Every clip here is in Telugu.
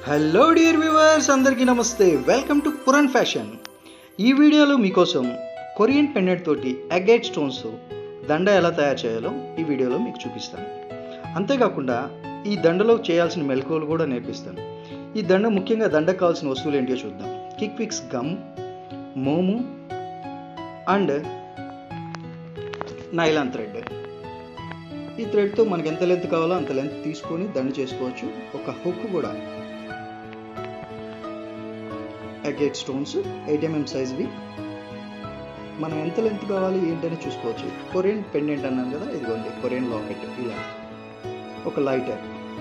హలో డియర్ వ్యూవర్స్ అందరికీ నమస్తే వెల్కమ్ టు పురన్ ఫ్యాషన్ ఈ వీడియోలో మీకోసం కొరియన్ పెండెంట్ తోటి అగైట్ స్టోన్స్ దండ ఎలా తయారు చేయాలో ఈ వీడియోలో మీకు చూపిస్తాను అంతేకాకుండా ఈ దండలో చేయాల్సిన మెలకువలు కూడా నేర్పిస్తాను ఈ దండ ముఖ్యంగా దండకు కావాల్సిన వస్తువులు ఏంటో చూద్దాం కిక్ విక్స్ గమ్ మోము అండ్ నైలాన్ థ్రెడ్ ఈ థ్రెడ్తో మనకి ఎంత లెంత్ కావాలో అంత లెంత్ తీసుకొని దండ చేసుకోవచ్చు ఒక హుక్ కూడా అగేట్ స్టోన్స్ ఎయిట్ ఎంఎం సైజ్వి మనం ఎంత లెంత్ కావాలి ఏంటని చూసుకోవచ్చు కొరియన్ పెండెంట్ అన్నాను కదా ఇదిగోండి కొరియన్ లాకెట్ ఇలా ఒక లైటర్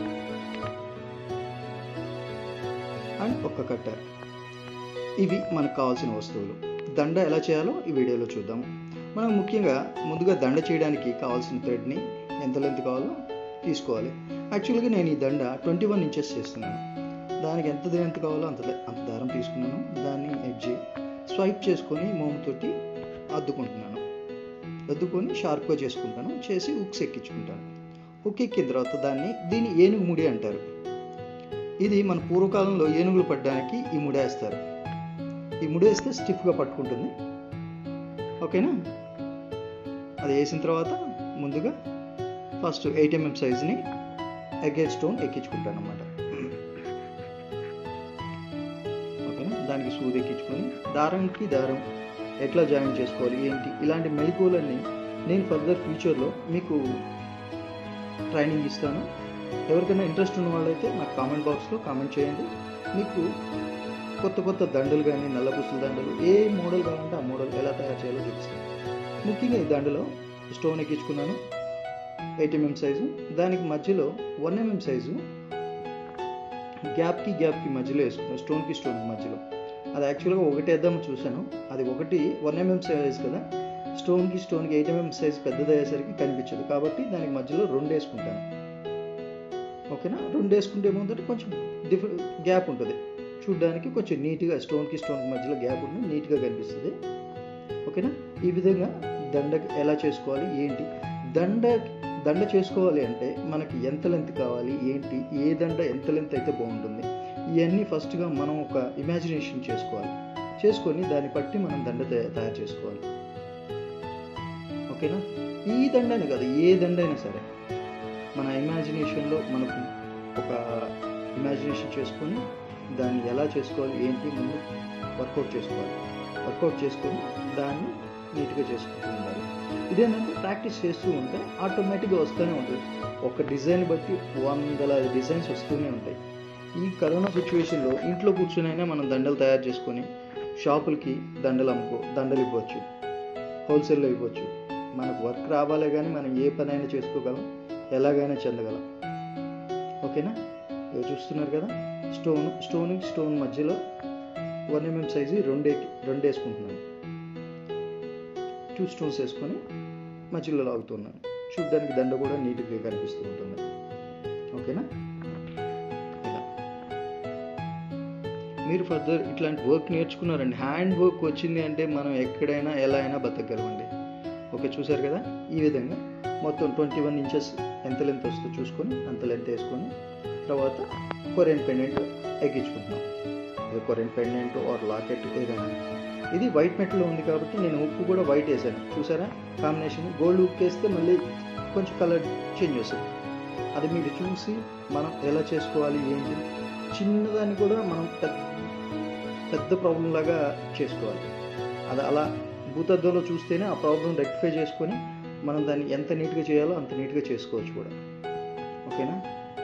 అండ్ ఒక కట్టర్ ఇవి మనకు కావాల్సిన వస్తువులు దండ ఎలా చేయాలో ఈ వీడియోలో చూద్దాం మనం ముఖ్యంగా ముందుగా దండ చేయడానికి కావాల్సిన థ్రెడ్ని ఎంత లెంత్ కావాలో తీసుకోవాలి యాక్చువల్గా నేను ఈ దండ ట్వంటీ వన్ ఇంచెస్ చేస్తున్నాను దానికి ఎంత లెంత్ కావాలో అంత అంత దారం తీసుకున్నాను దాన్ని ఎడ్జ్ స్వైప్ చేసుకొని మోముతోటి అద్దుకుంటున్నాను అద్దుకొని షార్ప్గా చేసుకుంటాను చేసి ఉక్స్ ఎక్కించుకుంటాను ఉక్ ఎక్కిన తర్వాత దాన్ని దీన్ని ఏనుగు ముడి అంటారు ఇది మన పూర్వకాలంలో ఏనుగులు పడ్డానికి ఈ ముడి వేస్తారు ఈ ముడి వేస్తే స్టిఫ్గా పట్టుకుంటుంది ఓకేనా అది వేసిన తర్వాత ముందుగా ఫస్ట్ ఎయిట్ ఎంఎం సైజ్ని అగేట్ స్టోన్ ఎక్కించుకుంటాను అనమాట ఓకేనా దానికి సూది ఎక్కించుకొని దారంకి దారం ఎట్లా జాయిన్ చేసుకోవాలి ఏంటి ఇలాంటి మెలకువలన్నీ నేను ఫర్దర్ ఫ్యూచర్లో మీకు ట్రైనింగ్ ఇస్తాను ఎవరికైనా ఇంట్రెస్ట్ ఉన్న వాళ్ళైతే నాకు కామెంట్ బాక్స్లో కామెంట్ చేయండి మీకు కొత్త కొత్త దండలు కానీ నల్ల పుస్తుల దండలు ఏ మోడల్ కావాలంటే ఆ మోడల్ ఎలా తయారు చేయాలో చూపిస్తాను ముఖ్యంగా ఈ దండలో స్టోన్ ఎక్కించుకున్నాను ఎయిట్ ఎంఎం సైజు దానికి మధ్యలో వన్ ఎంఎం సైజు గ్యాప్కి గ్యాప్కి మధ్యలో వేసుకున్నాను స్టోన్కి స్టోన్కి మధ్యలో అది యాక్చువల్గా ఒకటి వేద్దామని చూశాను అది ఒకటి వన్ ఎంఎం సైజ్ కదా స్టోన్కి స్టోన్కి ఎయిట్ ఎంఎం సైజ్ పెద్దది అయ్యేసరికి కనిపించదు కాబట్టి దానికి మధ్యలో రెండు వేసుకుంటాను ఓకేనా రెండు వేసుకుంటే ఏముందంటే కొంచెం డిఫరెంట్ గ్యాప్ ఉంటుంది చూడడానికి కొంచెం నీట్గా స్టోన్కి స్టోన్కి మధ్యలో గ్యాప్ ఉంటుంది నీట్గా కనిపిస్తుంది ఓకేనా ఈ విధంగా దండ ఎలా చేసుకోవాలి ఏంటి దండ దండ చేసుకోవాలి అంటే మనకి ఎంత లెంత్ కావాలి ఏంటి ఏ దండ ఎంత లెంత్ అయితే బాగుంటుంది ఇవన్నీ ఫస్ట్గా మనం ఒక ఇమాజినేషన్ చేసుకోవాలి చేసుకొని దాన్ని బట్టి మనం దండ తయారు చేసుకోవాలి ఓకేనా ఈ దండనే కాదు ఏ దండ అయినా సరే మన ఇమాజినేషన్లో మనకు ఒక ఇమాజినేషన్ చేసుకొని దాన్ని ఎలా చేసుకోవాలి ఏంటి ముందు వర్కౌట్ చేసుకోవాలి వర్కౌట్ చేసుకొని దాన్ని నీట్గా చేసుకుంటూ ఉండాలి ఇదేంటంటే ప్రాక్టీస్ చేస్తూ ఉంటే ఆటోమేటిక్గా వస్తూనే ఉంటుంది ఒక డిజైన్ బట్టి వందల డిజైన్స్ వస్తూనే ఉంటాయి ఈ కరోనా సిచ్యువేషన్లో ఇంట్లో కూర్చునైనా మనం దండలు తయారు చేసుకొని షాపులకి దండలు అమ్ముకో దండలు ఇవ్వచ్చు హోల్సేల్లో ఇవ్వచ్చు మనకు వర్క్ రావాలే కానీ మనం ఏ పనైనా చేసుకోగలం ఎలాగైనా చెందగలం ఓకేనా ఇవి చూస్తున్నారు కదా స్టోన్ స్టోన్ స్టోన్ మధ్యలో వన్ ఎంఎం సైజు రెండే రెండు వేసుకుంటున్నాను టూ స్టోన్స్ వేసుకొని మధ్యలో లాగుతున్నాను చూడ్డానికి దండ కూడా నీట్గా కనిపిస్తూ ఉంటుంది ఓకేనా ఇలా మీరు ఫర్దర్ ఇట్లాంటి వర్క్ నేర్చుకున్నారండి హ్యాండ్ వర్క్ వచ్చింది అంటే మనం ఎక్కడైనా ఎలా అయినా బతకగలమండి ఓకే చూసారు కదా ఈ విధంగా మొత్తం ట్వంటీ వన్ ఇంచెస్ ఎంత లెంత్ వస్తుందో చూసుకొని అంత లెంత్ వేసుకొని తర్వాత కొరియన్ పెండెంట్ ఎక్కించుకుంటున్నాం ఇది కొరియన్ పెండెంట్ ఆర్ లాకెట్ ఏదైనా ఇది వైట్ మెటల్లో ఉంది కాబట్టి నేను ఉప్పు కూడా వైట్ వేసాను చూసారా కాంబినేషన్ గోల్డ్ ఉప్పు వేస్తే మళ్ళీ కొంచెం కలర్ చేంజ్ వస్తుంది అది మీరు చూసి మనం ఎలా చేసుకోవాలి ఏంటి చిన్నదాన్ని కూడా మనం పెద్ద పెద్ద ప్రాబ్లం లాగా చేసుకోవాలి అది అలా భూతద్దంలో చూస్తేనే ఆ ప్రాబ్లం రెక్టిఫై చేసుకొని మనం దాన్ని ఎంత నీట్గా చేయాలో అంత నీట్గా చేసుకోవచ్చు కూడా ఓకేనా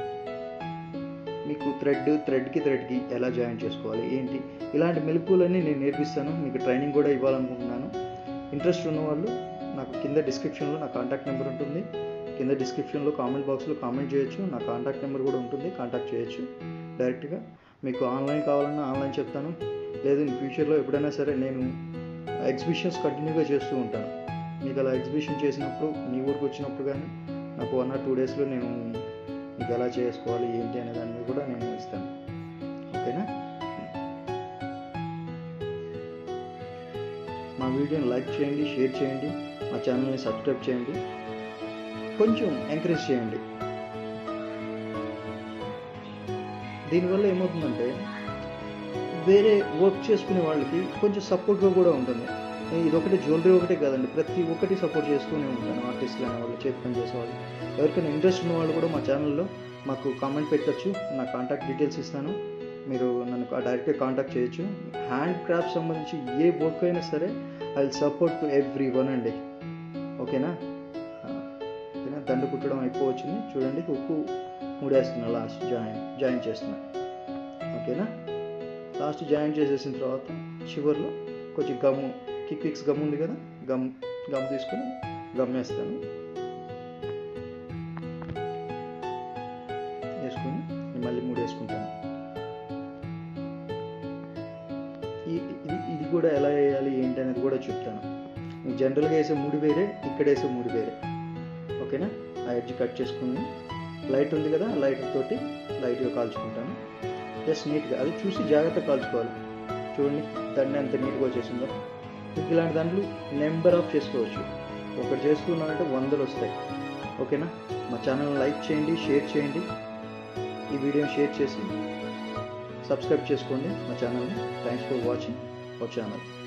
మీకు థ్రెడ్ థ్రెడ్కి థ్రెడ్కి ఎలా జాయిన్ చేసుకోవాలి ఏంటి ఇలాంటి మెలకువలన్నీ నేను నేర్పిస్తాను మీకు ట్రైనింగ్ కూడా ఇవ్వాలనుకుంటున్నాను ఇంట్రెస్ట్ ఉన్న వాళ్ళు నాకు కింద డిస్క్రిప్షన్లో నా కాంటాక్ట్ నెంబర్ ఉంటుంది కింద డిస్క్రిప్షన్లో కామెంట్ బాక్స్లో కామెంట్ చేయొచ్చు నా కాంటాక్ట్ నెంబర్ కూడా ఉంటుంది కాంటాక్ట్ చేయొచ్చు డైరెక్ట్గా మీకు ఆన్లైన్ కావాలన్నా ఆన్లైన్ చెప్తాను లేదు ఇన్ ఫ్యూచర్లో ఎప్పుడైనా సరే నేను ఎగ్జిబిషన్స్ కంటిన్యూగా చేస్తూ ఉంటాను మీకు అలా ఎగ్జిబిషన్ చేసినప్పుడు మీ ఊరికి వచ్చినప్పుడు కానీ నాకు వన్ ఆర్ టూ డేస్లో నేను మీకు ఎలా చేసుకోవాలి ఏంటి అనే దాని మీద కూడా నేను ఇస్తాను ఓకేనా మా వీడియోని లైక్ చేయండి షేర్ చేయండి మా ఛానల్ని సబ్స్క్రైబ్ చేయండి కొంచెం ఎంకరేజ్ చేయండి దీనివల్ల ఏమవుతుందంటే వేరే వర్క్ చేసుకునే వాళ్ళకి కొంచెం సపోర్ట్గా కూడా ఉంటుంది ఇది ఒకటి జ్యువెలరీ ఒకటే కాదండి ప్రతి ఒక్కటి సపోర్ట్ చేస్తూనే ఉంటాను ఆర్టిస్టులు అనే వాళ్ళు చేతి పని చేసేవాళ్ళు ఎవరికైనా ఇంట్రెస్ట్ ఉన్న వాళ్ళు కూడా మా ఛానల్లో మాకు కామెంట్ పెట్టచ్చు నా కాంటాక్ట్ డీటెయిల్స్ ఇస్తాను మీరు నన్ను డైరెక్ట్గా కాంటాక్ట్ చేయొచ్చు హ్యాండ్ క్రాఫ్ట్ సంబంధించి ఏ వర్క్ అయినా సరే I will support to everyone అండి ఓకేనా ఓకేనా దండ కుట్టడం అయిపోవచ్చింది చూడండి ఉప్పు మూడేస్తున్నా లాస్ట్ జాయిన్ జాయిన్ చేస్తున్నా ఓకేనా లాస్ట్ జాయిన్ చేసేసిన తర్వాత చివరిలో కొంచెం గమ్ము కిక్ విక్స్ గమ్ ఉంది కదా గమ్ గమ్ తీసుకొని గమ్ వేస్తాను వేసుకొని మళ్ళీ మూడు వేసుకుంటాను ఈ ఇది ఇది కూడా ఎలా వేయాలి ఏంటి అనేది కూడా చెప్తాను జనరల్గా వేసే మూడు వేరే ఇక్కడ వేసే మూడు వేరే ఓకేనా ఆ ఎడ్జ్ కట్ చేసుకుని లైట్ ఉంది కదా లైట్ తోటి లైట్గా కాల్చుకుంటాను జస్ట్ నీట్గా అది చూసి జాగ్రత్తగా కాల్చుకోవాలి చూడండి దండ ఎంత నీట్గా వచ్చేసిందో మీకు ఇలాంటి దాంట్లో నెంబర్ ఆఫ్ చేసుకోవచ్చు ఒకటి చేసుకున్నామంటే వందలు వస్తాయి ఓకేనా మా ఛానల్ లైక్ చేయండి షేర్ చేయండి ఈ వీడియోని షేర్ చేసి సబ్స్క్రైబ్ చేసుకోండి మా ఛానల్ని thanks for watching our channel